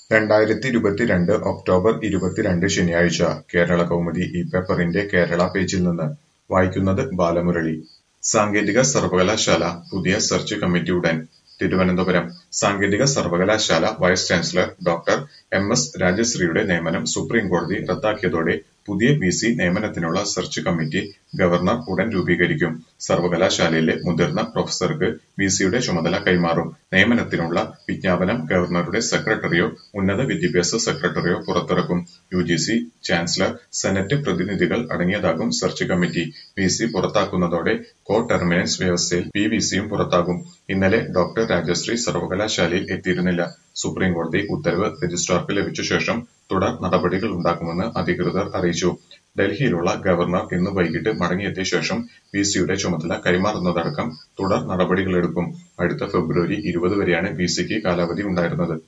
രണ്ടായിരത്തിയിരുപത്തിരണ്ട് October ഇരുപത്തിരണ്ട് ശനിയാഴ്ച കേരളകൗമുദി ഈ പേപ്പറിന്റെ കേരള പേജിൽ നിന്ന് വായിക്കുന്നത് ബാലമുരളി സാങ്കേതിക സർവകലാശാല പുതിയ സെർച്ച് കമ്മിറ്റി ഉടൻ തിരുവനന്തപുരം സാങ്കേതിക സർവകലാശാല vice chancellor doctor M S രാജശ്രീയുടെ നിയമനം സുപ്രീംകോടതി റദ്ദാക്കിയതോടെ പുതിയ വി സി നിയമനത്തിനുള്ള സെർച്ച് കമ്മിറ്റി ഗവർണർ ഉടൻ രൂപീകരിക്കും സർവകലാശാലയിലെ മുതിർന്ന പ്രൊഫസർക്ക് വി സിയുടെ ചുമതല കൈമാറും നിയമനത്തിനുള്ള വിജ്ഞാപനം ഗവർണറുടെ സെക്രട്ടറിയോ ഉന്നത വിദ്യാഭ്യാസ സെക്രട്ടറിയോ പുറത്തിറക്കും U G C chancellor senate പ്രതിനിധികൾ അടങ്ങിയതാകും സെർച്ച് കമ്മിറ്റി വി സി പുറത്താക്കുന്നതോടെ കോ ടെർമിനൻസ് വ്യവസ്ഥയിൽ പി വി സിയും പുറത്താകും ഇന്നലെ ഡോക്ടർ രാജശ്രീ സർവകലാശാലയിൽ എത്തിയിരുന്നില്ല സുപ്രീംകോടതി ഉത്തരവ് രജിസ്ട്രാർക്ക് ലഭിച്ച ശേഷം തുടർ നടപടികൾ ഉണ്ടാക്കുമെന്ന് അധികൃതർ അറിയിച്ചു ഡൽഹിയിലുള്ള ഗവർണർ ഇന്ന് വൈകിട്ട് മടങ്ങിയെത്തിയ ശേഷം വി സിയുടെ ചുമതല കൈമാറുന്നതടക്കം തുടർ നടപടികളെടുക്കും അടുത്ത ഫെബ്രുവരി ഇരുപത് വരെയാണ് വി സിക്ക് കാലാവധി ഉണ്ടായിരുന്നത്